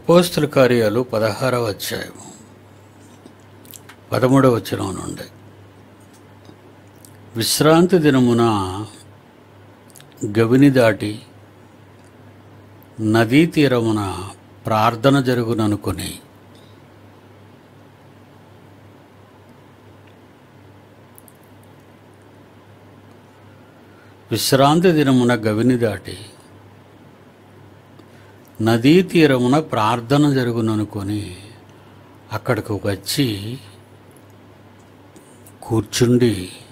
అపోస్తుల కార్యాలు పదహారవ అధ్యాయము పదమూడవ వచనం నుండి విశ్రాంతి దినమున గవిని దాటి నదీ తీరమున ప్రార్థన జరుగుననుకొని విశ్రాంతి దినమున గవిని దాటి నదీ తీరమున ప్రార్థన జరుగుననుకొని అక్కడికి వచ్చి కూర్చుండి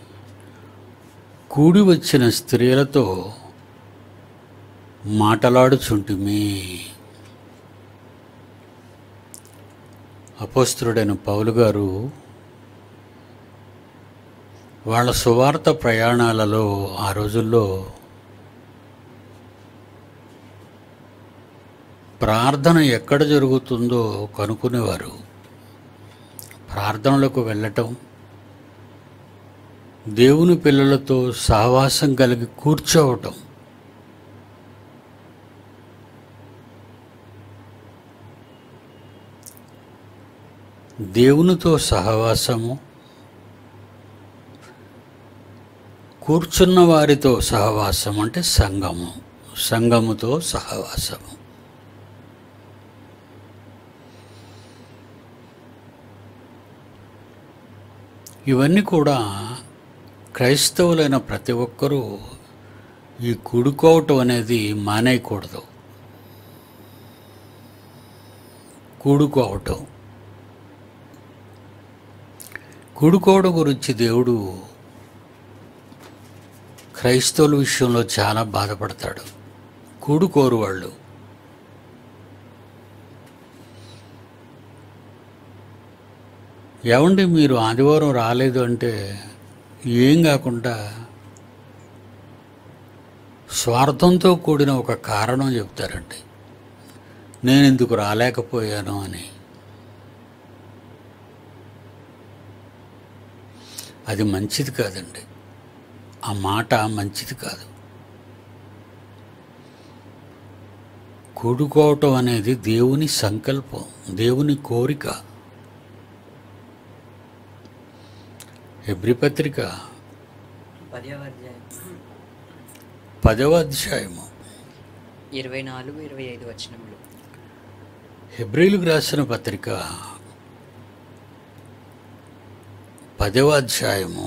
కూడి వచ్చిన స్త్రీలతో మాటలాడుచుంటిమి అపోస్తుడైన పౌలు గారు వాళ్ళ సువార్త ప్రయాణాలలో ఆ రోజుల్లో ప్రార్థన ఎక్కడ జరుగుతుందో కనుక్కునేవారు ప్రార్థనలకు వెళ్ళటం దేవుని పిల్లలతో సహవాసం కలిగి కూర్చోవటం దేవునితో సహవాసము కూర్చున్న వారితో సహవాసం అంటే సంఘము సంఘముతో సహవాసము ఇవన్నీ కూడా క్రైస్తవులైన ప్రతి ఒక్కరూ ఈ కూడుకోవటం అనేది మానేయకూడదు కూడుకోవటం కూడుకోవడం గురించి దేవుడు క్రైస్తవుల విషయంలో చాలా బాధపడతాడు కూడుకోరు వాళ్ళు ఏమండి మీరు ఆదివారం రాలేదు అంటే ఏం కాకుండా స్వార్థంతో కూడిన ఒక కారణం చెప్తారండి నేను ఎందుకు రాలేకపోయాను అని అది మంచిది కాదండి ఆ మాట మంచిది కాదు కూడుకోవటం అనేది దేవుని సంకల్పం దేవుని కోరిక హెబ్రి పత్రిక పదవ అధ్యాయం పదవ అధ్యాయము ఇరవై నాలుగు ఇరవై ఐదు వచనములు హెబ్రిలకు రాసిన పత్రిక పదవ అధ్యాయము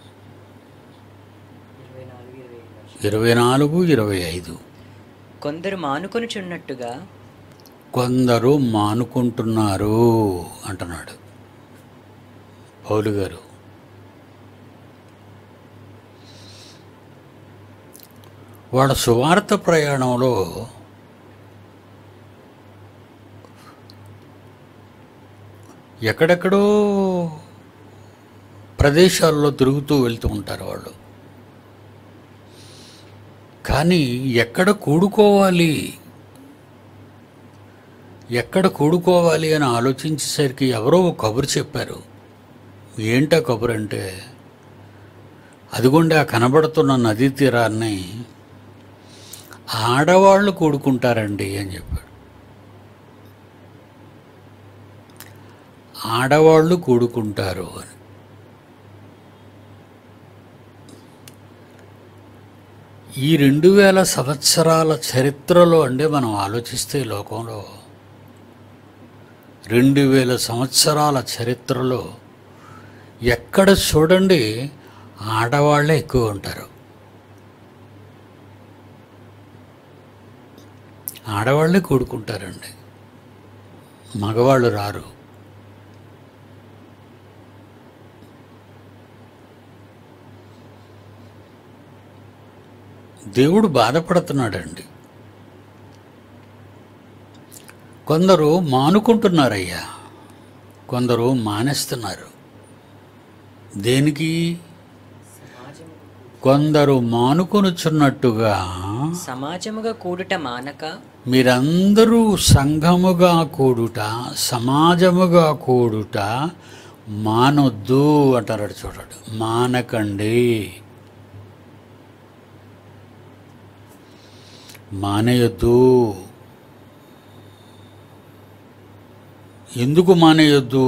ఇరవై నాలుగు ఇరవై ఐదు వచనం. ఇరవై నాలుగు ఇరవై ఐదు కొందరు మానుకొనుచున్నట్టుగా కొందరు మానుకుంటున్నారు అంటున్నాడు పౌలు గారు వాళ్ళ సువార్త ప్రయాణంలో ఎక్కడెక్కడో ప్రదేశాల్లో తిరుగుతూ వెళ్తూ ఉంటారు వాళ్ళు కానీ ఎక్కడ కూడుకోవాలి ఎక్కడ కూడుకోవాలి అని ఆలోచించేసరికి ఎవరో ఒక కబురు చెప్పారు ఏంటా కబురు అంటే అదిగోండి ఆ కనబడుతున్న నదీ తీరాన్ని ఆడవాళ్ళు కూడుకుంటారండి అని చెప్పాడు ఆడవాళ్ళు కూడుకుంటారు అని ఈ రెండు వేల సంవత్సరాల చరిత్రలో అంటే మనం ఆలోచిస్తే ఈ లోకంలో రెండు వేల సంవత్సరాల చరిత్రలో ఎక్కడ చూడండి ఆడవాళ్ళే ఎక్కువ ఉంటారు ఆడవాళ్ళే కూడుకుంటారండి మగవాళ్ళు రారు దేవుడు బాధపడుతున్నాడండి కొందరు మానుకుంటున్నారయ్యా కొందరు మానేస్తున్నారు దేనికి సమాజము కొందరు మానుకొనుచున్నట్టుగా సమాజముగా కూడుట మానక మీరందరూ సంఘముగా కూడుట సమాజముగా కూడుట మానొద్దు అంటారు చూడండి మానకండి మానేయొద్దు ఎందుకు మానేయొద్దు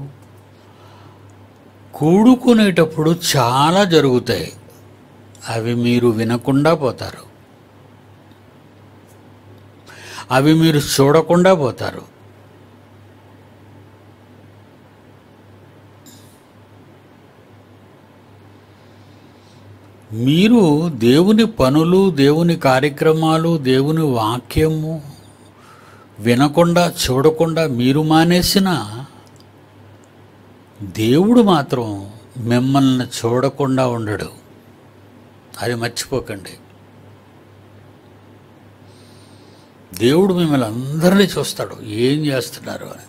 కూడుకునేటప్పుడు చాలా జరుగుతాయి అవి మీరు వినకుండా పోతారు అవి మీరు చూడకుండా పోతారు మీరు దేవుని పనులు దేవుని కార్యక్రమాలు దేవుని వాక్యము వినకుండా చూడకుండా మీరు మానేసిన దేవుడు మాత్రం మిమ్మల్ని చూడకుండా ఉండడు అది మర్చిపోకండి దేవుడు మిమ్మల్ని అందరినీ చూస్తాడు ఏం చేస్తున్నారు అని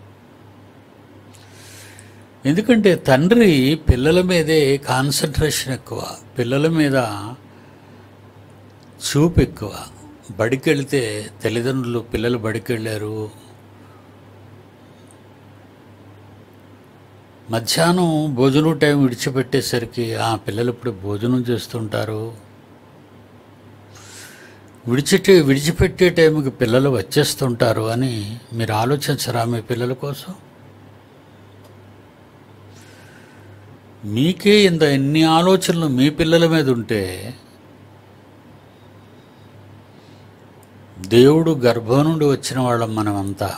ఎందుకంటే తండ్రి పిల్లల మీదే కాన్సన్ట్రేషన్ ఎక్కువ పిల్లల మీద చూపు ఎక్కువ బడికి వెళితే తల్లిదండ్రులు పిల్లలు బడికి వెళ్ళారు మధ్యాహ్నం భోజనం టైం విడిచిపెట్టేసరికి ఆ పిల్లలు ఇప్పుడు భోజనం చేస్తుంటారు విడిచిటే విడిచిపెట్టే టైంకి పిల్లలు వచ్చేస్తుంటారు అని మీరు ఆలోచించరా మీ పిల్లల కోసం మీకే ఇంత ఎన్ని ఆలోచనలు మీ పిల్లల మీద ఉంటే దేవుడు గర్భం నుండి వచ్చిన వాళ్ళం మనమంతా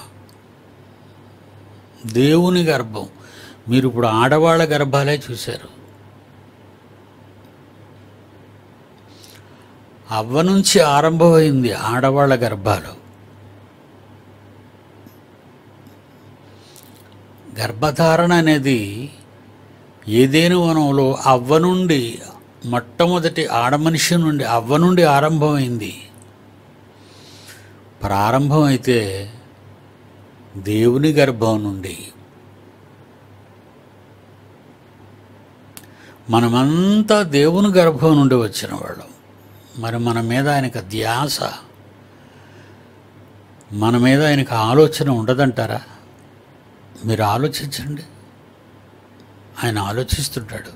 దేవుని గర్భం మీరు ఇప్పుడు ఆడవాళ్ళ గర్భాలే చూశారు అవ్వ నుంచి ఆరంభమైంది ఆడవాళ్ళ గర్భాలు గర్భధారణ అనేది ఏదేను వనంలో అవ్వ నుండి మొట్టమొదటి ఆడమనిషి నుండి అవ్వ నుండి ఆరంభమైంది ప్రారంభమైతే దేవుని గర్భం నుండి మనమంతా దేవుని గర్భం నుండి వచ్చిన వాళ్ళం మరి మన మీద ఆయనకు ధ్యాస మన మీద ఆయనకు ఆలోచన ఉండదంటారా మీరు ఆలోచించండి ఆయన ఆలోచిస్తుంటాడు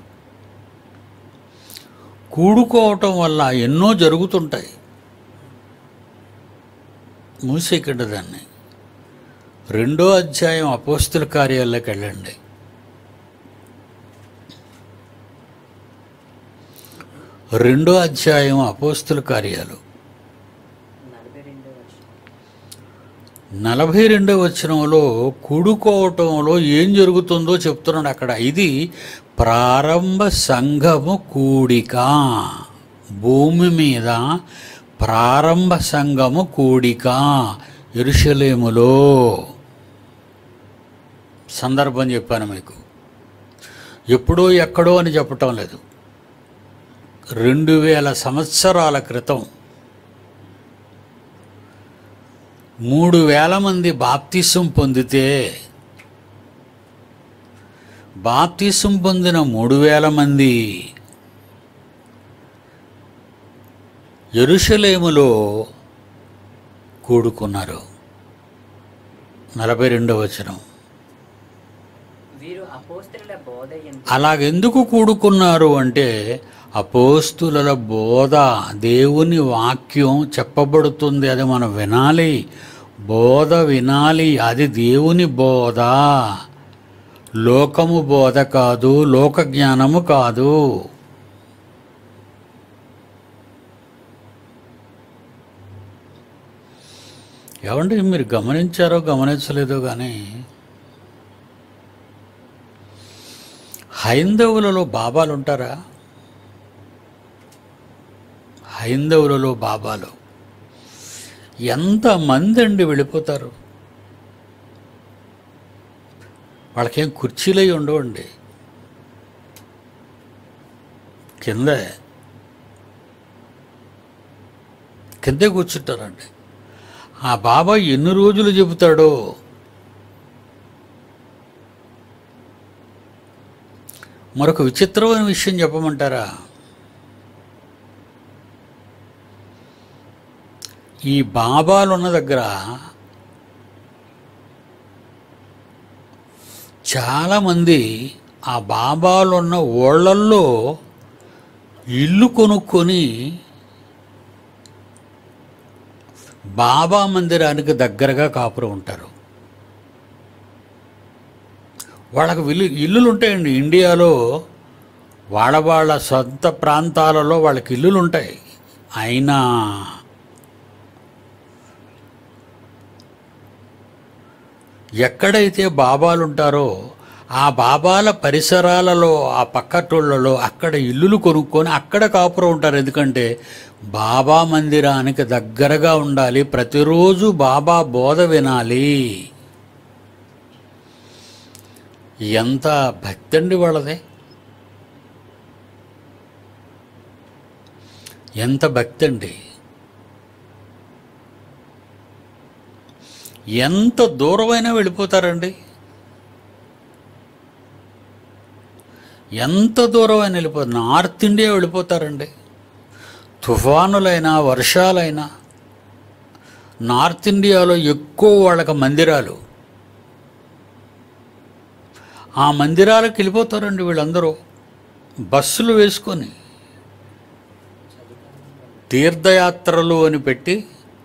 కూడుకోవటం వల్ల ఎన్నో జరుగుతుంటాయి మూసేకండి దాన్ని రెండో అధ్యాయం అపోస్తుల కార్యాల్లోకి వెళ్ళండి రెండో అధ్యాయం అపోస్తుల కార్యాలు నలభై రెండో వర్షం నలభై రెండవ వచనంలో కూడుకోవటంలో ఏం జరుగుతుందో చెప్తున్నాడు అక్కడ ఇది ప్రారంభ సంఘము కూడిక భూమి మీద ప్రారంభ సంఘము కూడిక ఎరుషలేములో సందర్భం చెప్పాను మీకు ఎప్పుడో ఎక్కడో అని చెప్పటం లేదు రెండు వేల సంవత్సరాల క్రితం మూడు వేల మంది బాప్తిసం పొందితే బాప్తిసం పొందిన మూడు వేల మంది ఎరుషలేములో కూడుకున్నారు నలభై రెండవ వచనం వీరు అపోస్తలుల బోధ ఎందు అలాగెందుకు కూడుకున్నారు అంటే అపోస్తుల బోధ దేవుని వాక్యం చెప్పబడుతుంది అది మనం వినాలి బోధ వినాలి అది దేవుని బోధ లోకము బోధ కాదు లోక జ్ఞానము కాదు ఏమండి మీరు గమనించారో గమనించలేదో కానీ హైందవులలో బాబాలు ఉంటారా హైందవులలో బాబాలు ఎంతమంది అండి వెళ్ళిపోతారు వాళ్ళకేం కుర్చీలై ఉండవండి కిందే కిందే కూర్చుంటారండి ఆ బాబా ఎన్ని రోజులు చెబుతాడో మరొక విచిత్రమైన విషయం చెప్పమంటారా ఈ బాబాలు ఉన్న దగ్గర చాలామంది ఆ బాబాలు ఉన్న ఓళ్ళల్లో ఇల్లు కొనుక్కొని బాబా మందిరానికి దగ్గరగా కాపురం ఉంటారు వాళ్ళకి విల్లు ఇల్లులు ఉంటాయండి ఇండియాలో వాళ్ళ వాళ్ళ సొంత ప్రాంతాలలో వాళ్ళకి ఇల్లులు ఉంటాయి అయినా ఎక్కడైతే బాబాలు ఉంటారో ఆ బాబాల పరిసరాలలో ఆ పక్కటోళ్ళలో అక్కడ ఇల్లులు కొనుక్కొని అక్కడ కాపురం ఉంటారు ఎందుకంటే బాబా మందిరానికి దగ్గరగా ఉండాలి ప్రతిరోజు బాబా బోధ వినాలి ఎంత భక్తి అండి వాళ్ళది ఎంత భక్తి అండి ఎంత దూరమైనా వెళ్ళిపోతారండి ఎంత దూరమైనా వెళ్ళిపోతారు నార్త్ ఇండియా వెళ్ళిపోతారండి తుఫానులైనా వర్షాలైనా నార్త్ ఇండియాలో ఎక్కువ వాళ్ళకి మందిరాలు ఆ మందిరాలకు వెళ్ళిపోతారండి వీళ్ళందరూ బస్సులు వేసుకొని తీర్థయాత్రలు అని పెట్టి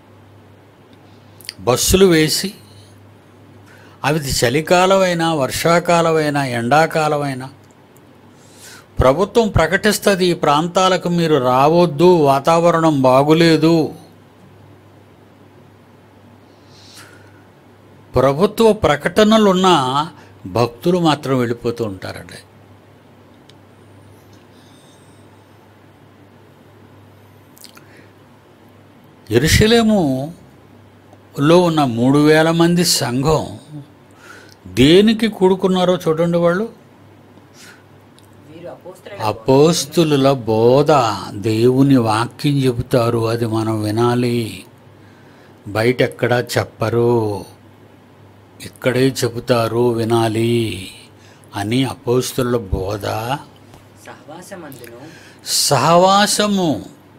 బస్సులు వేసి అవి చలికాలమైనా వర్షాకాలమైనా ఎండాకాలమైనా ప్రభుత్వం ప్రకటిస్తుంది ఈ ప్రాంతాలకు మీరు రావద్దు వాతావరణం బాగులేదు ప్రభుత్వ ప్రకటనలున్న భక్తులు మాత్రం వెళ్ళిపోతూ ఉంటారండి ఎరుషలేములో ఉన్న మూడు వేల మంది సంఘం దేనికి కూడుకున్నారో చూడండి వాళ్ళు వీరు అపోస్తల అపోస్తుల బోధ దేవుని వాక్యం చెబుతారు అది మనం వినాలి బయట ఎక్కడా చెప్పరు ఇక్కడే చెబుతారు వినాలి అని అపోస్తుల బోధ సహవాసమందును సహవాసము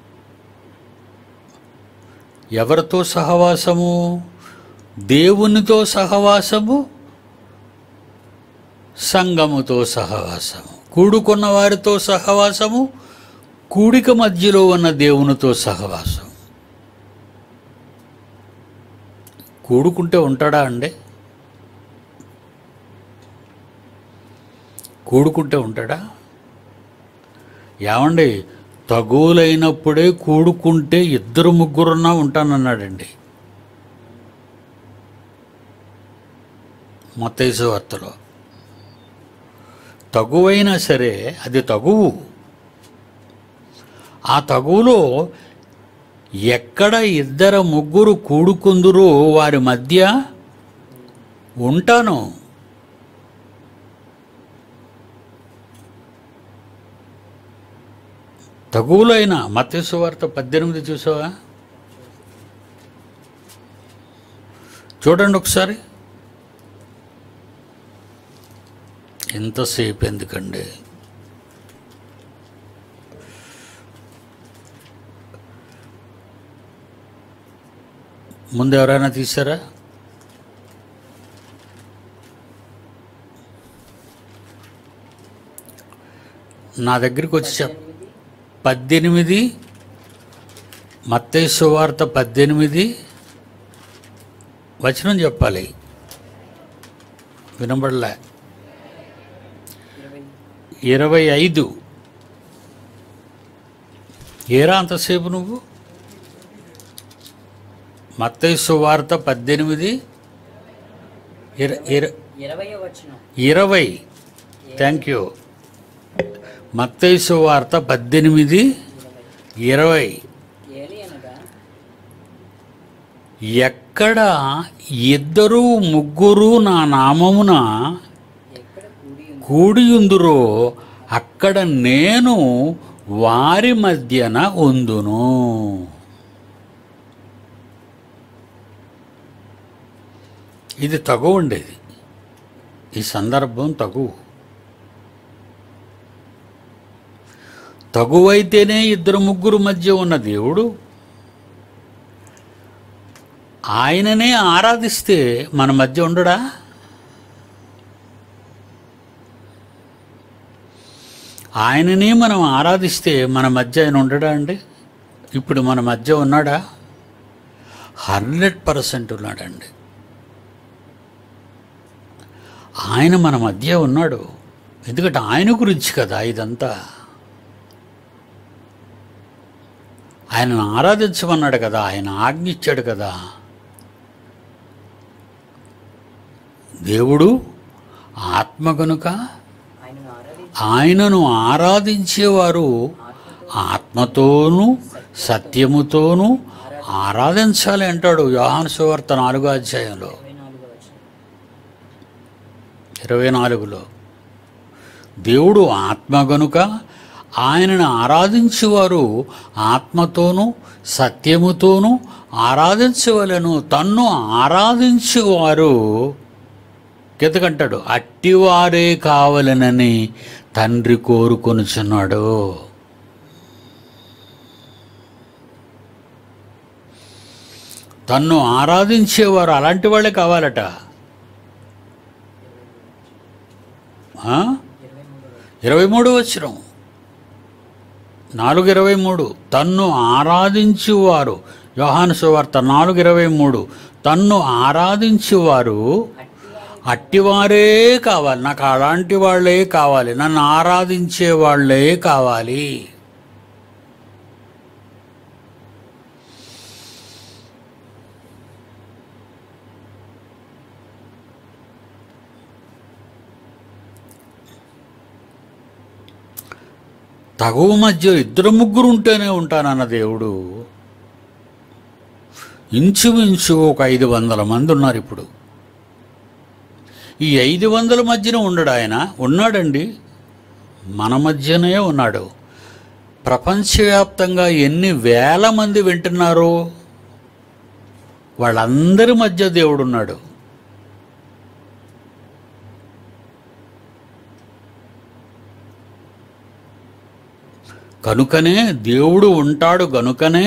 ఎవరితో సహవాసము దేవునితో సహవాసము సంఘముతో సహవాసము కూడుకున్న వారితో సహవాసము కూడిక మధ్యలో ఉన్న దేవునితో సహవాసం కూడుకుంటే ఉంటాడా అండి కూడుకుంటే ఉంటాడా ఏమండి తగులైనప్పుడే కూడుకుంటే ఇద్దరు ముగ్గురున్నా ఉంటానన్నాడండి మత్తైసు వార్తలో తగువైనా సరే అది తగువు ఆ తగువులో ఎక్కడ ఇద్దరు ముగ్గురు కూడుకుందురో వారి మధ్య ఉంటాను తగువులైన మత్స్సు వార్త పద్దెనిమిది చూసావా చూడండి ఒకసారి ఎంతసేపు ఎందుకండి ముందు ఎవరైనా తీసారా నా దగ్గరికి వచ్చి చెప్ పద్దెనిమిది మత్తయి వార్త పద్దెనిమిది వచనం చెప్పాలి వినబడలే ఇరవై ఇరవై ఐదు ఏరా అంతసేపు నువ్వు మత్తయి వార్త పద్దెనిమిది ఇర ఇర ఇరవయో వచనం ఇరవై థ్యాంక్ యూ మత్తయి వార్త పద్దెనిమిది ఇరవై ఇరవై ఏలి అనగా ఎక్కడ ఇద్దరు ముగ్గురు నా నామమున ఎక్కడ కూడి ఉంది కూడియుందురో అక్కడ నేను వారి మధ్యన ఉందును ఇది తగు ఉండేది ఈ సందర్భం తగు తగువైతేనే ఇద్దరు ముగ్గురు మధ్య ఉన్న దేవుడు ఆయననే ఆరాధిస్తే మన మధ్య ఉండడా ఆయననే మనం ఆరాధిస్తే మన మధ్య ఆయన ఉండడా అండి ఇప్పుడు మన మధ్య ఉన్నాడా హండ్రెడ్ పర్సెంట్ ఉన్నాడండి ఆయన మన మధ్య ఉన్నాడు ఎందుకంటే ఆయన గురించి కదా ఇదంతా ఆయనను ఆరాధించమన్నాడు కదా ఆయన ఆజ్ఞ ఇచ్చాడు కదా దేవుడు ఆత్మ కనుక ఆయనను ఆరాధించి ఆయనను ఆరాధించేవారు ఆత్మతోనూ సత్యముతోనూ ఆరాధించాలి అంటాడు యోహాను సువార్త నాలుగో అధ్యాయంలో ఇరవై నాలుగో వచ్చిన ఇరవై నాలుగులో దేవుడు ఆత్మ గనుక ఆయనను ఆరాధించేవారు ఆత్మతోనూ సత్యముతోనూ ఆరాధించవలను తన్ను ఆరాధించేవారు కిందకంటాడు అట్టివారే కావలనని తండ్రి కోరుకొనుచున్నాడు తన్ను ఆరాధించేవారు అలాంటి వాళ్ళే కావాలట ఆ? ఇరవై మూడో ఇరవై మూడు వచ్చిన నాలుగు ఇరవై మూడు తన్ను ఆరాధించువారు యోహాను సువార్త నాలుగు ఇరవై మూడు తన్ను ఆరాధించువారు అట్టివారు అట్టివారే కావాలి నాకు అలాంటి వాళ్ళే కావాలి నన్ను ఆరాధించే వాళ్ళే కావాలి తగువ మధ్య ఇద్దరు ముగ్గురు ఉంటేనే ఉంటానన్న దేవుడు ఇంచుమించు ఒక ఐదు వందల మంది ఉన్నారు ఇప్పుడు ఈ ఐదు వందల మధ్యన ఉండడు ఆయన ఉన్నాడండి మన మధ్యనే ఉన్నాడు ప్రపంచవ్యాప్తంగా ఎన్ని వేల మంది వింటున్నారో వాళ్ళందరి మధ్య దేవుడు ఉన్నాడు కనుకనే దేవుడు ఉంటాడు గనుకనే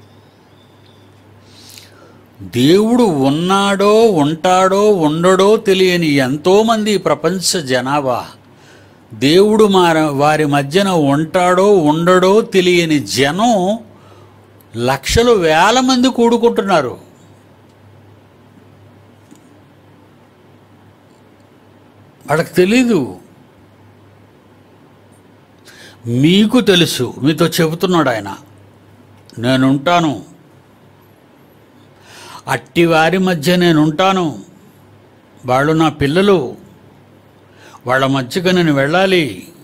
దేవుడు ఉన్నాడో ఉంటాడో ఉండడో తెలియని ఎంతోమంది ఈ ప్రపంచ జనాభా దేవుడు మార వారి మధ్యన ఉంటాడో ఉండడో తెలియని జనం లక్షలు వేల మంది కూడుకుంటున్నారు వాళ్ళకి తెలీదు మీకు తెలుసు మీతో చెబుతున్నాడు ఆయన నేనుంటాను అట్టి వారి మధ్య నేనుంటాను వాళ్ళు నా పిల్లలు వాళ్ళ మధ్యకు నేను వెళ్ళాలి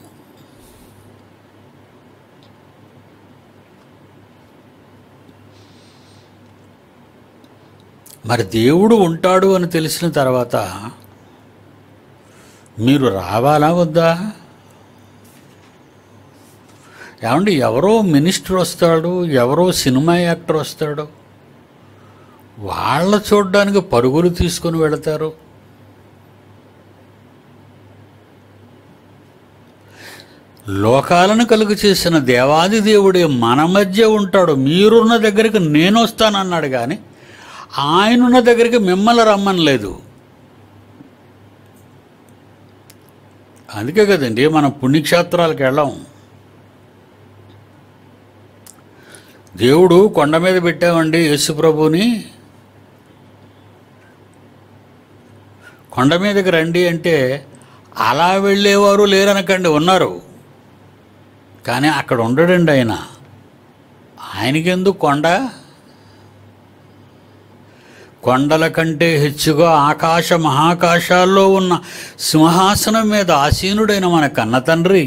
మరి దేవుడు ఉంటాడు అని తెలిసిన తర్వాత మీరు రావాలా వద్దా ఏమండి ఎవరో మినిస్టర్ వస్తాడు ఎవరో సినిమా యాక్టర్ వస్తాడు వాళ్ళ చూడడానికి పరుగులు తీసుకొని వెళతారు లోకాలను కలుగు చేసిన దేవాది దేవుడే మన మధ్య ఉంటాడు మీరున్న దగ్గరికి నేను వస్తానన్నాడు కానీ ఆయనున్న దగ్గరికి మిమ్మల్ని రమ్మనలేదు అందుకే కదండి మనం పుణ్యక్షేత్రాలకు వెళ్ళాం దేవుడు కొండ మీద పెట్టామండి యేసుప్రభుని కొండ మీదకి రండి అంటే అలా వెళ్ళేవారు లేరనకండి ఉన్నారు కానీ అక్కడ ఉండడండి ఆయన ఆయనకెందుకు కొండ కొండల కంటే హెచ్చుగా ఆకాశ మహాకాశాల్లో ఉన్న సింహాసనం మీద ఆసీనుడైన మన కన్న తండ్రి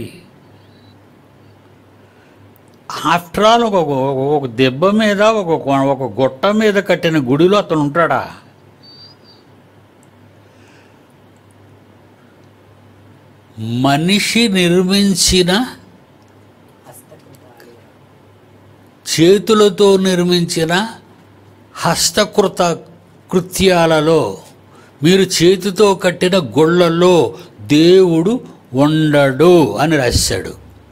ఆఫ్టర్ ఆల్ ఒక ఒక- ఒక దెబ్బ మీద ఒక ఒక గుట్ట మీద కట్టిన గుడిలో అతను ఉంటాడా మనిషి నిర్మించిన హస్తకృతాలు చేతులతో నిర్మించిన హస్తకృత కృత్యాలలో మీరు చేతితో కట్టిన గొళ్ళలో దేవుడు ఉండడు అని రాశాడు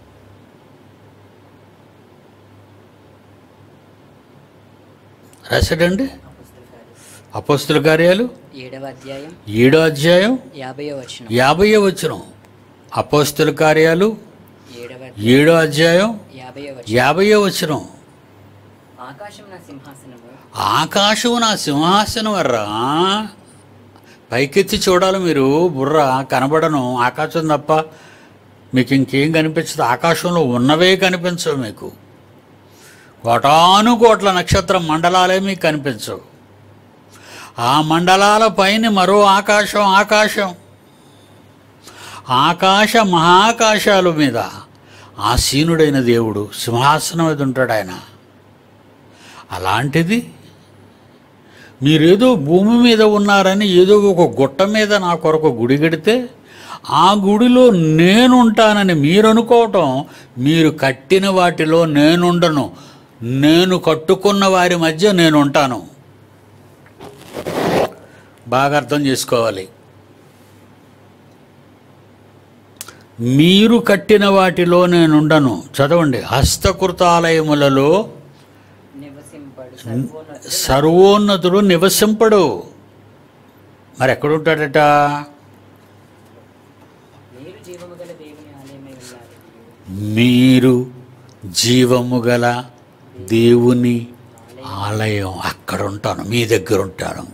రాశాడండి అపుస్తకాలు అపోస్తుల కార్యాలు ఏడవ అధ్యాయం ఏడో అధ్యాయం యాభై వచనం యాభై వచనం అపోస్తుల కార్యాలు ఏడవ ఏడో అధ్యాయం యాభై వచనం యాభై వచనం ఆకాశం నా సింహాసనము ఆకాశము నా సింహాసనం వర్రా పైకెత్తి చూడాలి మీరు బుర్ర కనబడను ఆకాశం తప్ప మీకు ఇంకేం కనిపించదు ఆకాశంలో ఉన్నవే కనిపించవు మీకు కోటాను కోట్ల నక్షత్ర మండలాలే మీకు కనిపించవు ఆ మండలాల పైన మరో ఆకాశం ఆకాశం ఆకాశ మహాకాశాల మీద ఆసీనుడైన దేవుడు సింహాసనం మీద ఉంటాడు ఆయన అలాంటిది మీరేదో భూమి మీద ఉన్నారని ఏదో ఒక గుట్ట మీద నా కొరకు గుడి కడితే ఆ గుడిలో నేనుంటానని మీరు అనుకోవటం మీరు కట్టిన వాటిలో నేనుండను నేను కట్టుకున్న వారి మధ్య నేను ఉంటాను బాగా అర్థం చేసుకోవాలి మీరు కట్టిన వాటిలో నేనుండను చదవండి హస్తకృతాలయములలో నివసింపడు సర్వోన్నతుడు సర్వోన్నతుడు నివసింపడు మరి ఎక్కడుంటాడట మీరు జీవము గల దేవుని ఆలయమై ఉన్నారు మీరు జీవము గల దేవుని ఆలయం అక్కడ ఉంటాను మీ దగ్గర ఉంటాను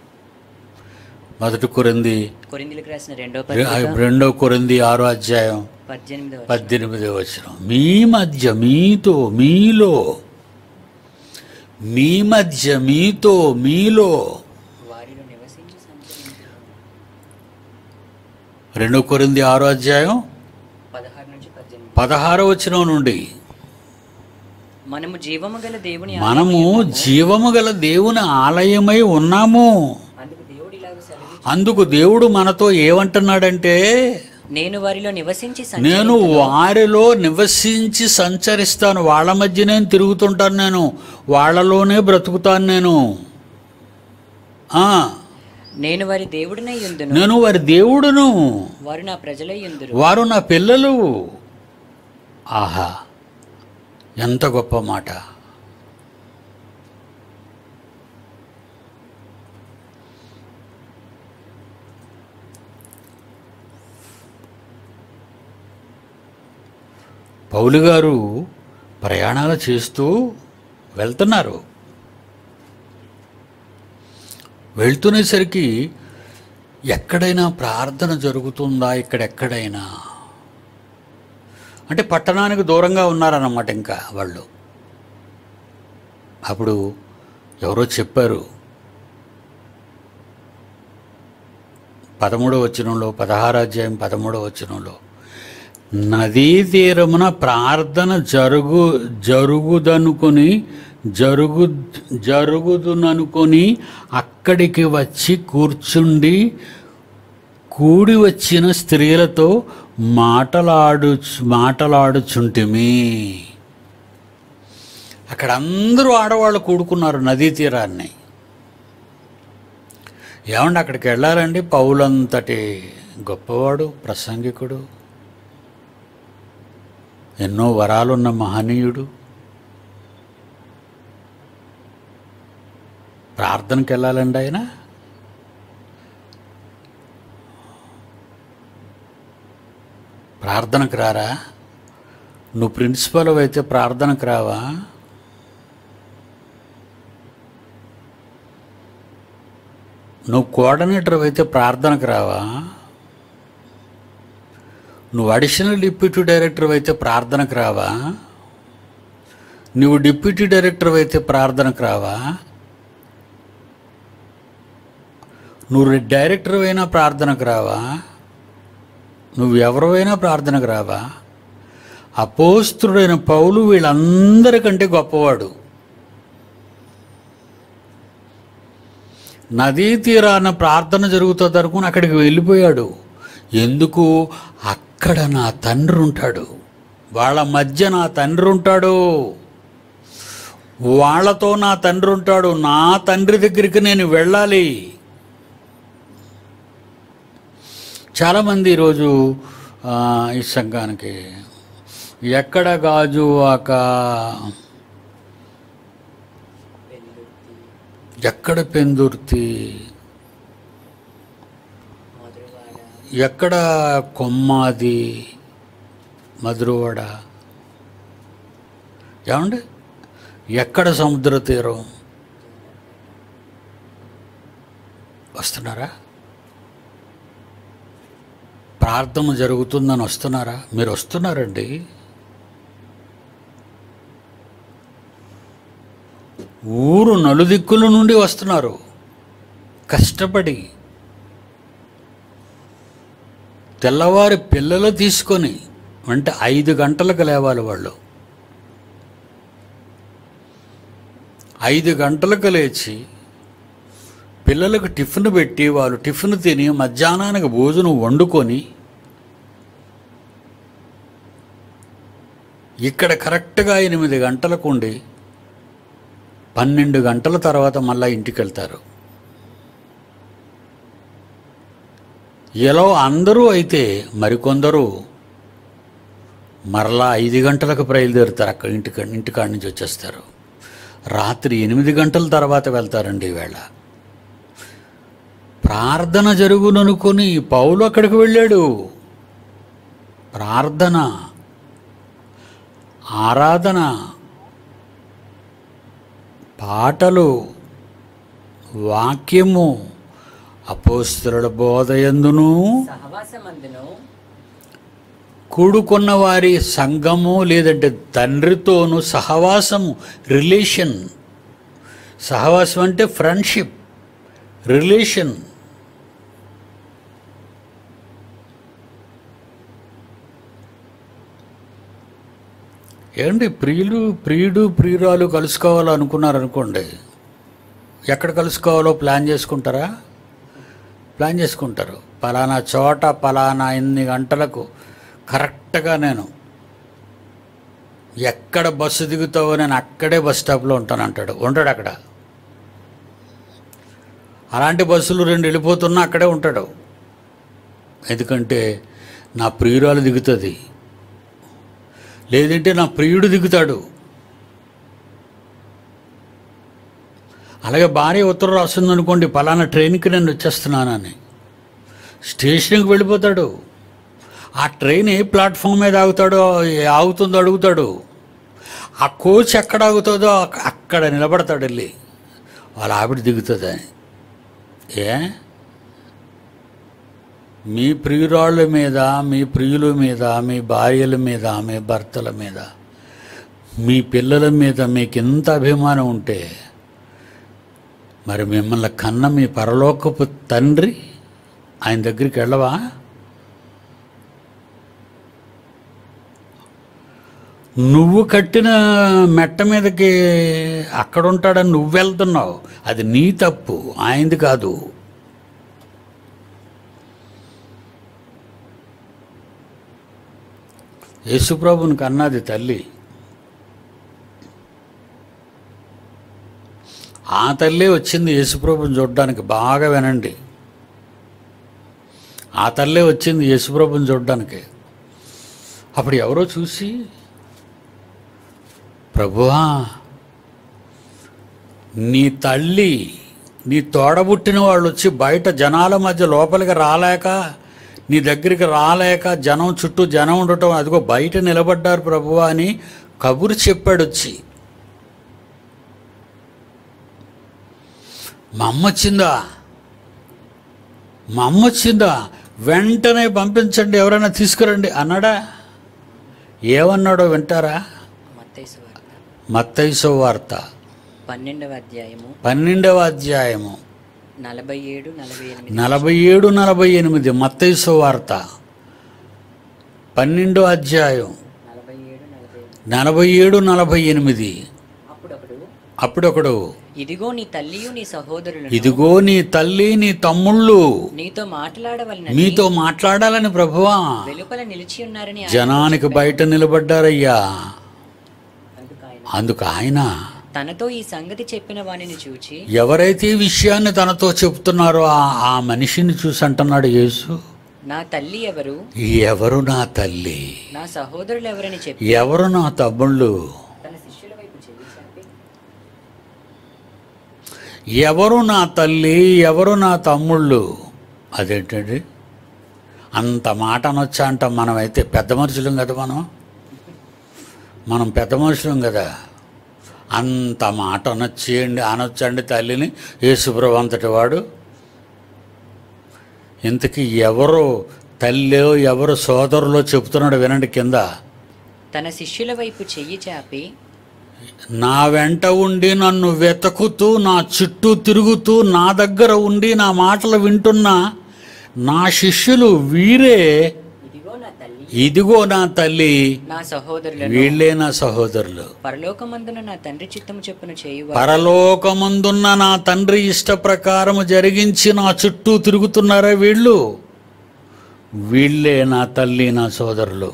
మొదటి కొరింది కొరిందులకు రాసిన రెండో రె- పత్రిక రెండో కొరింది ఆరో అధ్యాయం పద్దెనిమిదవ వచనం. పద్దెనిమిది వచ్చిన మీ మధ్య మీతో మీలో మీ మధ్య మీతో మీలో వారిలో నివసించి సంచరించు రెండో కొరింది ఆరో అధ్యాయం పదహారు నుంచి పద్దెనిమిది పదహారో వచనం నుండి మనము జీవము గల దేవుని మనము ఆలయమై ఉన్నాము. జీవము గల దేవుని ఆలయమై ఉన్నాము అందుకు దేవుడు ఇలాగ సెలవు అందుకు దేవుడు మనతో ఏమంటున్నాడంటే నేను వారిలో నివసించి నేను సంచరింతును. వారిలో నివసించి సంచరిస్తాను వాళ్ళ మధ్య నేను తిరుగుతుంటాను నేను వాళ్ళలోనే బ్రతుకుతాను నేను ఆ, నేను వారి దేవుడినై ఉందును నేను వారి దేవుడును వారు నా ప్రజలై ఉందురు వారు నా పిల్లలు ఆహా ఎంత గొప్ప మాట పౌలు గారు ప్రయాణాలు చేస్తూ వెళ్తున్నారు వెళ్తునేసరికి ఎక్కడైనా ప్రార్థన జరుగుతుందా ఇక్కడెక్కడైనా అంటే పట్టణానికి దూరంగా ఉన్నారన్నమాట ఇంకా వాళ్ళు అప్పుడు ఎవరో చెప్పారు పదమూడవ వచనంలో పదహారు అధ్యాయం పదమూడవ వచనంలో నదీ తీరమున ప్రార్థన జరుగు జరుగుదనుకొని జరుగు జరుగుదుననుకొని అక్కడికి వచ్చి కూర్చుండి కూడి వచ్చిన స్త్రీలతో మాటలాడు మాటలాడుచుంటిమి అక్కడ అందరూ ఆడవాళ్ళు కూడుకున్నారు నదీ తీరాన్ని ఏమండి అక్కడికి వెళ్ళాలండి పౌలంతటి గొప్పవాడు ప్రసంగికుడు ఎన్నో వరాలున్న మహనీయుడు ప్రార్థనకి వెళ్ళాలండి ఆయన ప్రార్థనకు రారా నువ్వు ప్రిన్సిపల్ అయితే ప్రార్థనకు రావా నువ్వు కోఆర్డినేటర్ అయితే ప్రార్థనకు రావా నువ్వు అడిషనల్ డిప్యూటీ డైరెక్టర్ అయితే ప్రార్థనకు రావా నువ్వు డిప్యూటీ డైరెక్టర్ అయితే ప్రార్థనకు రావా నువ్వు డైరెక్టర్ అయినా ప్రార్థనకు రావా నువ్వు ఎవరివైనా ప్రార్థనకు రావా అపోస్తుడైన పౌలు వీళ్ళందరికంటే గొప్పవాడు నదీ తీరాన ప్రార్థన జరుగుతుంది అనుకుని అక్కడికి వెళ్ళిపోయాడు ఎందుకు అక్కడ నా తండ్రి ఉంటాడు వాళ్ళ మధ్య నా తండ్రి ఉంటాడు వాళ్ళతో నా తండ్రి ఉంటాడు నా తండ్రి దగ్గరికి నేను వెళ్ళాలి చాలామంది ఈరోజు ఆ, ఈ సంఘానికి ఎక్కడ గాజు ఆక ఎక్కడ పెందుర్తి మధురవాడ ఎక్కడ కొమ్మాది మధురవాడ ఏమండి ఎక్కడ సముద్ర తీరం వస్తున్నారా ప్రార్థన జరుగుతుందని వస్తున్నారా మీరు వస్తున్నారండి ఊరు నలుదిక్కుల నుండి వస్తున్నారు కష్టపడి తెల్లవారి పిల్లలు తీసుకొని అంటే ఐదు గంటలకు లేవాలి వాళ్ళు ఐదు గంటలకు లేచి పిల్లలకు టిఫిన్ పెట్టి వాళ్ళు టిఫిన్ తిని మధ్యాహ్నానికి భోజనం వండుకొని ఇక్కడ కరెక్ట్గా ఎనిమిది గంటలకు ఉండి పన్నెండు గంటల తర్వాత మళ్ళా ఇంటికి వెళ్తారు ఎలా అందరూ అయితే మరికొందరు మరలా ఐదు గంటలకు బయలుదేరుతారు అక్కడ ఇంటికి ఇంటికాడి నుంచి వచ్చేస్తారు రాత్రి ఎనిమిది గంటల తర్వాత వెళ్తారండి ఈవేళ ప్రార్థన జరుగుననుకొని పౌలు అక్కడికి వెళ్ళాడు ప్రార్థన ఆరాధన పాటలు వాక్యము అపోస్తుల బోధయందును సహవాసమందును కూడుకున్న వారి సంఘము లేదంటే తండ్రితోను సహవాసము రిలేషన్ సహవాసం అంటే ఫ్రెండ్షిప్ రిలేషన్ ఏమండి ప్రియులు ప్రియుడు ప్రియురాలు కలుసుకోవాలనుకున్నారనుకోండి ఎక్కడ కలుసుకోవాలో ప్లాన్ చేసుకుంటారా ప్లాన్ చేసుకుంటారు పలానా చోట పలానా ఇన్ని గంటలకు కరెక్ట్గా నేను ఎక్కడ బస్సు దిగుతావో నేను అక్కడే బస్ స్టాప్లో ఉంటాను అంటాడు ఉంటాడు అక్కడ అలాంటి బస్సులు రెండు వెళ్ళిపోతున్నా అక్కడే ఉంటాడు ఎందుకంటే నా ప్రియురాలు దిగుతుంది లేదంటే నా ప్రియుడు దిగుతాడు అలాగే భార్య ఉత్తరం రాస్తుంది అనుకోండి పలానా ట్రైన్కి నేను వచ్చేస్తున్నానని స్టేషన్కి వెళ్ళిపోతాడు ఆ ట్రైన్ ఏ ప్లాట్ఫామ్ మీద ఆగుతాడో ఏ ఆగుతుందో అడుగుతాడు ఆ కోచ్ ఎక్కడ ఆగుతుందో అక్క- అక్కడ నిలబడతాడు వెళ్ళి వాళ్ళ ఆవిడ దిగుతుందని ఏ మీ ప్రియురాళ్ళ మీద మీ ప్రియుల మీద మీ భార్యల మీద మీ భర్తల మీద మీ పిల్లల మీద మీకు ఎంత అభిమానం ఉంటే మరి మిమ్మల్ని కన్న మీ పరలోకపు తండ్రి ఆయన దగ్గరికి వెళ్ళవా నువ్వు కట్టిన మెట్ట మీదకి అక్కడ ఉంటాడని నువ్వు వెళ్తున్నావు అది నీ తప్పు ఆయనది కాదు యేసుప్రభుని కన్నది తల్లి ఆ తల్లే వచ్చింది యేసుప్రభుని చూడడానికి బాగా వినండి ఆ తల్లే వచ్చింది యేసుప్రభుని చూడడానికి అప్పుడు ఎవరో చూసి ప్రభువా నీ తల్లి నీ తోడబుట్టిన వాళ్ళు వచ్చి బయట జనాల మధ్య లోపలికి రాలేక నీ దగ్గరికి రాలేక జనం చుట్టూ జనం ఉండటం అదిగో బయట నిలబడ్డారు ప్రభువా అని కబురు చెప్పాడు వచ్చి మా అమ్మ వచ్చిందా మా అమ్మ వచ్చిందా వెంటనే పంపించండి ఎవరైనా తీసుకురండి అన్నాడా ఏమన్నాడో వింటారా మత్తయి సువార్త మత్తైసో వార్త పన్నెండవ అధ్యాయము పన్నెండవ అధ్యాయము నలభై ఏడు నలభై ఎనిమిది నలభై ఏడు నలభై ఎనిమిది మత్తైసో వార్త పన్నెండో అధ్యాయం నలభై ఏడు నలభై ఎనిమిది నలభై ఏడు నలభై ఎనిమిది అప్పుడప్పుడు అప్పుడొకడు ఇదిగో నీ తల్లియు నీ సహోదరులు ఇదిగో నీ తల్లి నీ తమ్ముళ్ళు నీతో మాట్లాడవలనని మీతో మాట్లాడాలని ప్రభువా వెలుపల నిలిచి ఉన్నారని జనానికి బయట నిలబడ్డారయ్యా అందుకు ఆయన అందుకు ఆయన తనతో ఈ సంగతి చెప్పిన వానిని చూచి ఎవరైతే ఈ విషయాన్ని తనతో చెప్తున్నారో ఆ ఆ మనిషిని చూసి అంటున్నాడు యేసు నా తల్లి ఎవరు ఎవరు నా తల్లి నా సహోదరులు ఎవరని చెప్పి ఎవరు నా తమ్ముళ్ళు తన శిష్యుల వైపు చెవి చాపి ఎవరు నా తల్లి ఎవరు నా తమ్ముళ్ళు అదేంటండి అంత మాట అనొచ్చా అంటాం మనమైతే పెద్ద మనుషులం కదా మనం మనం పెద్ద మనుషులం కదా అంత మాట అనొచ్చేయండి అనొచ్చండి తల్లిని యేసుప్రభు అంతటి వాడు ఇంతకీ ఎవరు తల్లి ఎవరు సోదరులో చెప్తున్నాడు వినండి కింద తన శిష్యుల వైపు చెయ్యి చాపి నా వెంట ఉండి నన్ను వెతుకుతూ నా చుట్టూ తిరుగుతూ నా దగ్గర ఉండి నా మాటలు వింటున్న నా శిష్యులు వీరే ఇదిగో నా తల్లి ఇదిగో నా తల్లి నా సహోదరులను వీళ్ళే నా సహోదరులు పరలోకమందున నా తండ్రి చిత్తము చెప్పున చేయువ పరలోకమందున్న నా తండ్రి ఇష్ట ప్రకారము జరిగించి నా చుట్టూ తిరుగుతున్నారా వీళ్ళు వీళ్ళే నా తల్లి నా సోదరులు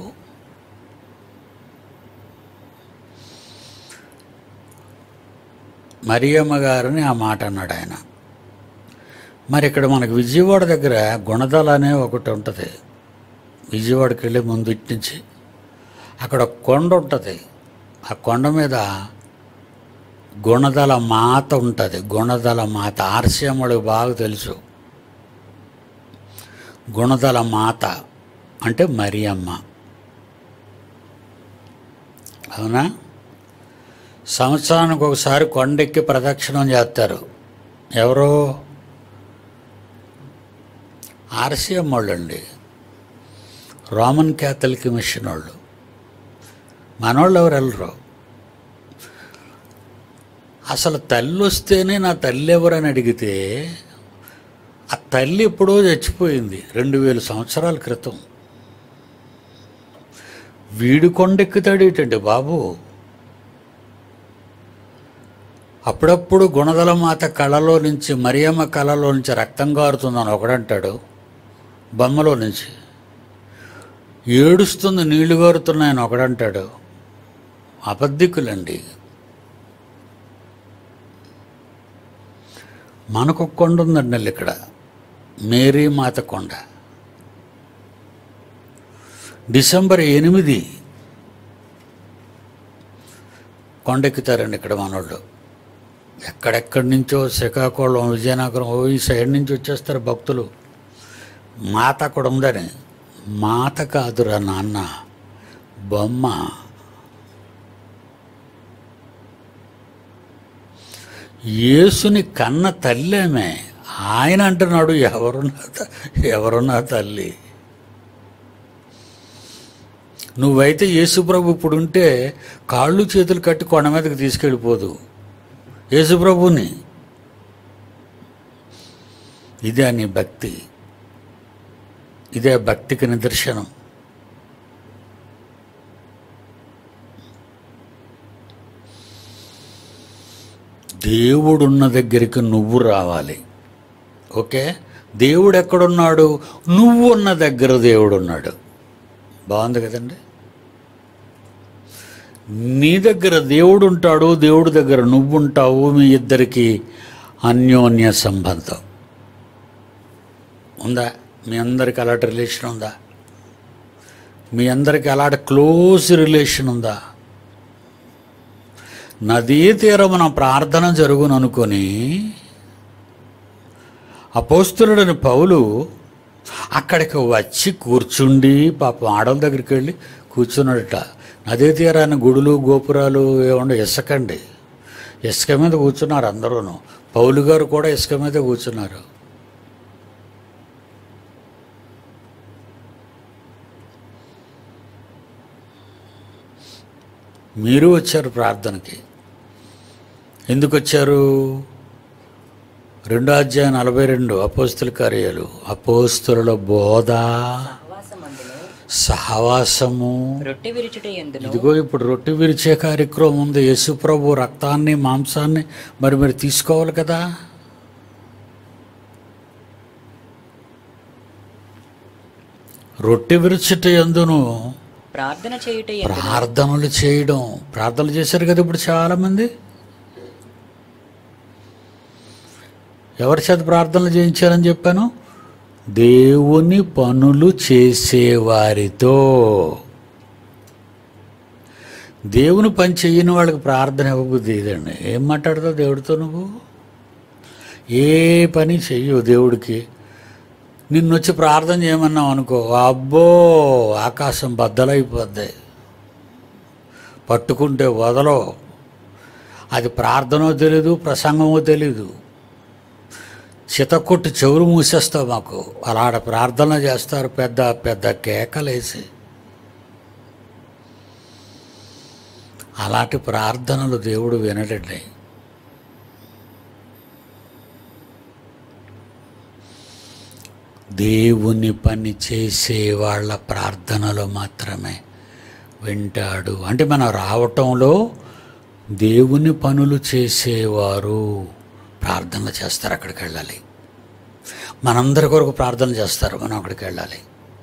మరియమ్మ గారిని ఆ మాట అన్నాడు ఆయన మరి ఇక్కడ మనకు విజయవాడ దగ్గర గుణదల అనే ఒకటి ఉంటుంది విజయవాడకి వెళ్ళే ముందు ఇటు నుంచి అక్కడ ఒక కొండ ఉంటుంది ఆ కొండ మీద గుణదల మాత ఉంటుంది గుణదల మాత ఆర్సీఎమ్మడికి బాగా తెలుసు గుణదల మాత అంటే మరియమ్మ అవునా సంవత్సరానికి ఒకసారి కొండెక్కి ప్రదక్షిణం చేస్తారు ఎవరు ఆర్సీఎం వాళ్ళండి రోమన్ క్యాథలిక్ మిషన్ వాళ్ళు మనోళ్ళు ఎవరు వెళ్ళరు అసలు తల్లి వస్తేనే నా తల్లి ఎవరని అడిగితే ఆ తల్లి ఎప్పుడో చచ్చిపోయింది రెండు వేల సంవత్సరాల క్రితం వీడు కొండెక్కుతాడేటండి బాబు అప్పుడప్పుడు గుణదల మాత కళలో నుంచి మరియమ్మ కళలో నుంచి రక్తం కారుతుందని ఒకడంటాడు బొమ్మలో నుంచి ఏడుస్తుంది నీళ్లు కారుతున్నాయని ఒకడంటాడు అబద్ధికులండి మనకు ఒక కొండ ఉందండి అల్లి ఇక్కడ మేరీ మాత కొండ డిసెంబర్ ఎనిమిది కొండెక్కుతారండి ఇక్కడ మనోళ్ళు ఎక్కడెక్కడి నుంచో శ్రీకాకుళం విజయనగరం ఓ ఈ సైడ్ నుంచి వచ్చేస్తారు భక్తులు మాత అక్కడ ఉందని మాత కాదురా నాన్న బొమ్మ యేసుని కన్న తల్లేమే ఆయన అంటున్నాడు ఎవరున్నా త- ఎవరున్నా తల్లి నువ్వైతే యేసుప్రభు ఇప్పుడు ఉంటే కాళ్ళు చేతులు కట్టి కొండ మీదకి తీసుకెళ్ళిపోదు యేసుప్రభుని ఇదే నీ భక్తి ఇదే భక్తికి నిదర్శనం దేవుడున్న దగ్గరికి నువ్వు రావాలి ఓకే దేవుడు ఎక్కడున్నాడు నువ్వు ఉన్న దగ్గర దేవుడు ఉన్నాడు బాగుంది కదండి నీ దగ్గర దేవుడు ఉంటాడు దేవుడి దగ్గర నువ్వు ఉంటావు మీ ఇద్దరికి అన్యోన్య సంబంధం ఉందా మీ అందరికి అలాంటి రిలేషన్ ఉందా మీ అందరికి అలాంటి క్లోజ్ రిలేషన్ ఉందా నదీ తీరమున ప్రార్థన జరుగును అనుకొని అపోస్తులుడని పౌలు అక్కడికి వచ్చి కూర్చుండి పాపం ఆడల దగ్గరికి వెళ్ళి కూర్చున్నాడట నదీ తీరాన్ని గుడులు గోపురాలు ఏమండే ఇసుకండి ఇసుక మీద కూర్చున్నారు అందరూను పౌలు గారు కూడా ఇసుక మీద కూర్చున్నారు మీరు వచ్చారు ప్రార్థనకి ఎందుకు వచ్చారు రెండో అధ్యాయం నలభై రెండు అపోస్తుల కార్యాలు అపోస్తుల బోధ సహవాసమందును సహవాసము రొట్టె విరుచుట ఎందును ఇదిగో ఇప్పుడు రొట్టె విరిచే కార్యక్రమం ఉంది యేసు ప్రభు రక్తాన్ని మాంసాన్ని మరి మీరు తీసుకోవాలి కదా రొట్టె విరుచుట ఎందును ప్రార్థన చేయుట ఎందును ప్రార్థనలు చేయడం ప్రార్థనలు చేశారు కదా ఇప్పుడు చాలామంది ఎవరి చేత ప్రార్థనలు చేయించారని చెప్పాను దేవుని పనులు చేసేవారితో దేవుని పని చెయ్యని వాళ్ళకి ప్రార్థన ఇవ్వబుద్ధి ఇదండి ఏం మాట్లాడతావు దేవుడితో నువ్వు ఏ పని చెయ్యవు దేవుడికి నిన్నొచ్చి ప్రార్థన చేయమన్నావు అనుకో అబ్బో ఆకాశం బద్దలైపోద్ది పట్టుకుంటే వదలో అది ప్రార్థనో తెలీదు ప్రసంగమో తెలీదు చితకొట్టి చెవులు మూసేస్తావు మాకు అలాడ ప్రార్థన చేస్తారు పెద్ద పెద్ద కేకలేసి అలాంటి ప్రార్థనలు దేవుడు వినడండి దేవుని పని చేసే వాళ్ళ ప్రార్థనలు మాత్రమే వింటాడు అంటే మనం రావటంలో దేవుని పనులు చేసేవారు ప్రార్థన చేస్తారు అక్కడికి వెళ్ళాలి మనందరి కొరకు ప్రార్థన చేస్తారు మనం అక్కడికి వెళ్ళాలి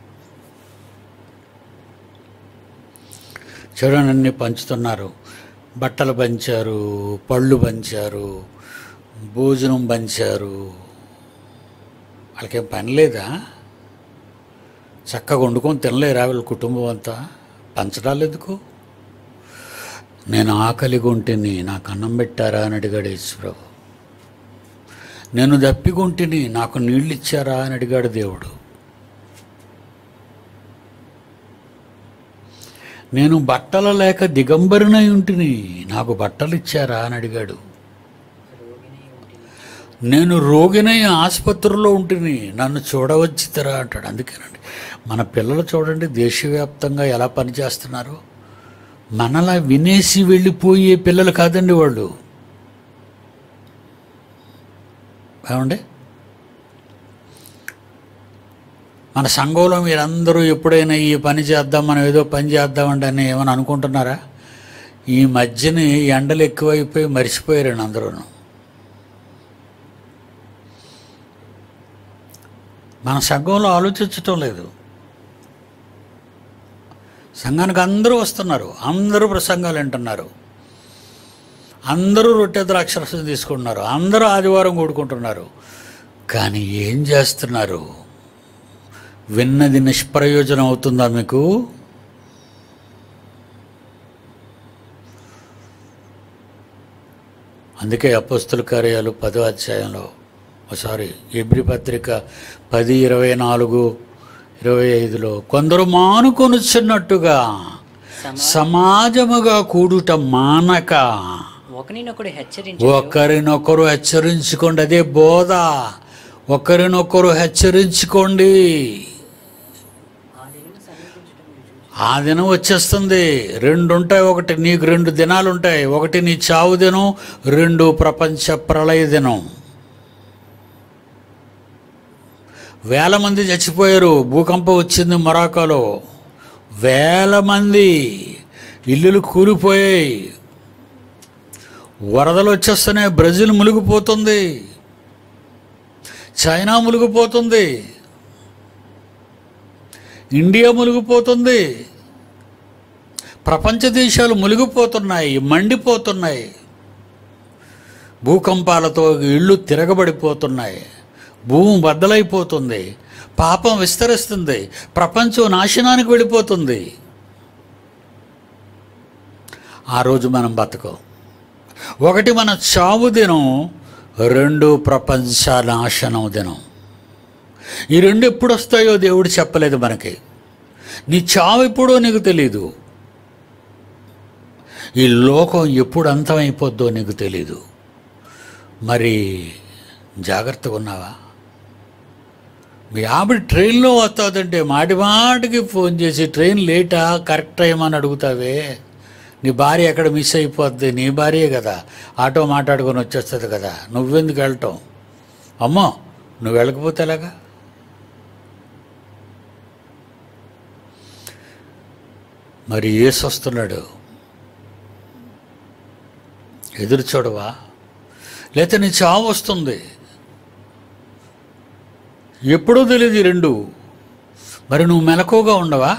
చూడండి అన్ని పంచుతున్నారు బట్టలు పంచారు పళ్ళు పంచారు భోజనం పంచారు వాళ్ళకేం పని లేదా చక్కగా వండుకొని తినలేరా వీళ్ళ కుటుంబం అంతా పంచడాలు ఎందుకు నేను ఆకలిగా ఉంటేని నాకు అన్నం పెట్టారా అని అడిగాడు యేసుప్రభు నేను దప్పికొంటిని నాకు నీళ్ళు ఇచ్చారా అని అడిగాడు దేవుడు నేను బట్టలు లేక దిగంబరినై ఉంటిని నాకు బట్టలు ఇచ్చారా అని అడిగాడు నేను రోగినై ఆసుపత్రిలో ఉంటిని నన్ను చూడవచ్చితరా అంటాడు అందుకేనండి మన పిల్లలు చూడండి దేశవ్యాప్తంగా ఎలా పనిచేస్తున్నారు మనలా వినేసి వెళ్ళిపోయే పిల్లలు కాదండి వాళ్ళు ఏమండి మన సంఘంలో మీరందరూ ఎప్పుడైనా ఈ పని చేద్దాం మనం ఏదో పని చేద్దామండి అని ఏమైనా అనుకుంటున్నారా ఈ మధ్యని ఎండలు ఎక్కువైపోయి మర్చిపోయారండి అందరూను మన సంఘంలో ఆలోచించటం లేదు సంఘానికి అందరూ వస్తున్నారు అందరూ ప్రసంగాలు వింటున్నారు అందరూ రొట్టె ద్రాక్షరసం తీసుకుంటున్నారు అందరూ ఆదివారం కూడుకుంటున్నారు కానీ ఏం చేస్తున్నారు విన్నది నిష్ప్రయోజనం అవుతుందా మీకు అందుకే అపస్తుల కార్యాలు పదో అధ్యాయంలో సారీ ఎబ్రి పత్రిక పది ఇరవై నాలుగు ఇరవై ఐదులో కొందరు మానుకొనుచున్నట్టుగా సమాజముగా కూడుట మానక ఒకరినొకడు హెచ్చరించి ఒకరినొకరు హెచ్చరించుకోండి అదే బోధ ఒకరినొకరు హెచ్చరించుకోండి ఆ దినం వచ్చేస్తుంది రెండు ఉంటాయి ఒకటి నీకు రెండు దినాలు ఉంటాయి ఒకటి నీ చావు దినం రెండు ప్రపంచ ప్రళయ దినం వేల మంది చచ్చిపోయారు భూకంపం వచ్చింది మొరాకోలో వేల మంది ఇల్లులు కూలిపోయాయి వరదలు వచ్చేస్తున్నాయి బ్రెజిల్ మునిగిపోతుంది చైనా మునిగిపోతుంది ఇండియా మునిగిపోతుంది ప్రపంచ దేశాలు మునిగిపోతున్నాయి మండిపోతున్నాయి భూకంపాలతో ఇళ్ళు తిరగబడిపోతున్నాయి భూమి బద్దలైపోతుంది పాపం విస్తరిస్తుంది ప్రపంచం నాశనానికి వెళ్ళిపోతుంది ఆ రోజు మనం బతకం ఒకటి మన చావు దినం రెండు ప్రపంచ నాశనం దినం ఈ రెండు ఎప్పుడు వస్తాయో దేవుడు చెప్పలేదు మనకి నీ చావు ఎప్పుడో నీకు తెలీదు ఈ లోకం ఎప్పుడు అంతమైపోద్దో నీకు తెలీదు మరి జాగ్రత్తగా ఉన్నావా మీ ఆవిడ ట్రైన్లో వస్తుందంటే మాటి మాటికి ఫోన్ చేసి ట్రైన్ లేటా కరెక్ట్ టైం అని అడుగుతావే నీ భార్య ఎక్కడ మిస్ అయిపోద్ది నీ భార్యే కదా ఆటో మాట్లాడుకొని వచ్చేస్తుంది కదా నువ్వెందుకు వెళ్ళటం అమ్మో నువ్వు వెళ్ళకపోతే ఎలాగా మరి ఏసు వస్తున్నాడు ఎదురు చూడవా లేకపోతే నీ చావు వస్తుంది ఎప్పుడో తెలియదు ఈ రెండు మరి నువ్వు మెలకువగా ఉండవా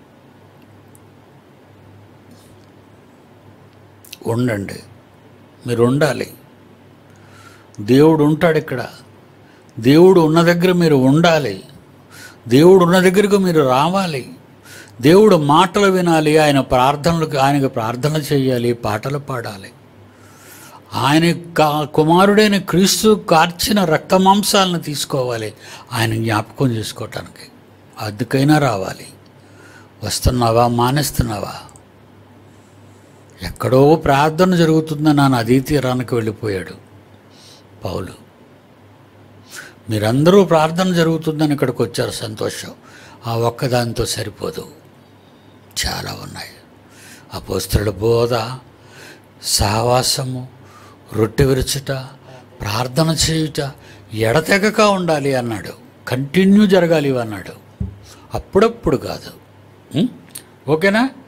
ఉండండి మీరు ఉండాలి దేవుడు ఉంటాడు ఇక్కడ దేవుడు ఉన్న దగ్గర మీరు ఉండాలి దేవుడు ఉన్న దగ్గరకు మీరు రావాలి దేవుడు మాటలు వినాలి ఆయన ప్రార్థనలకు ఆయనకు ప్రార్థన చేయాలి పాటలు పాడాలి ఆయన కా- కుమారుడైన క్రీస్తు కార్చిన రక్తమాంసాలను తీసుకోవాలి ఆయన జ్ఞాపకం చేసుకోవటానికి అద్దెకైనా రావాలి వస్తున్నావా మానేస్తున్నావా ఎక్కడో ప్రార్థన జరుగుతుందని నా నదీ తీరానికి వెళ్ళిపోయాడు పౌలు మీరందరూ ప్రార్థన జరుగుతుందని ఇక్కడికి వచ్చారు సంతోషం ఆ ఒక్కదానితో సరిపోదు చాలా ఉన్నాయి అపోస్తుల బోధ సహవాసము రొట్టె విరుచుట ప్రార్థన చేయుట ఎడతెగక ఉండాలి అన్నాడు కంటిన్యూ జరగాలి ఇవి అన్నాడు అప్పుడప్పుడు కాదు ఉం? ఓకేనా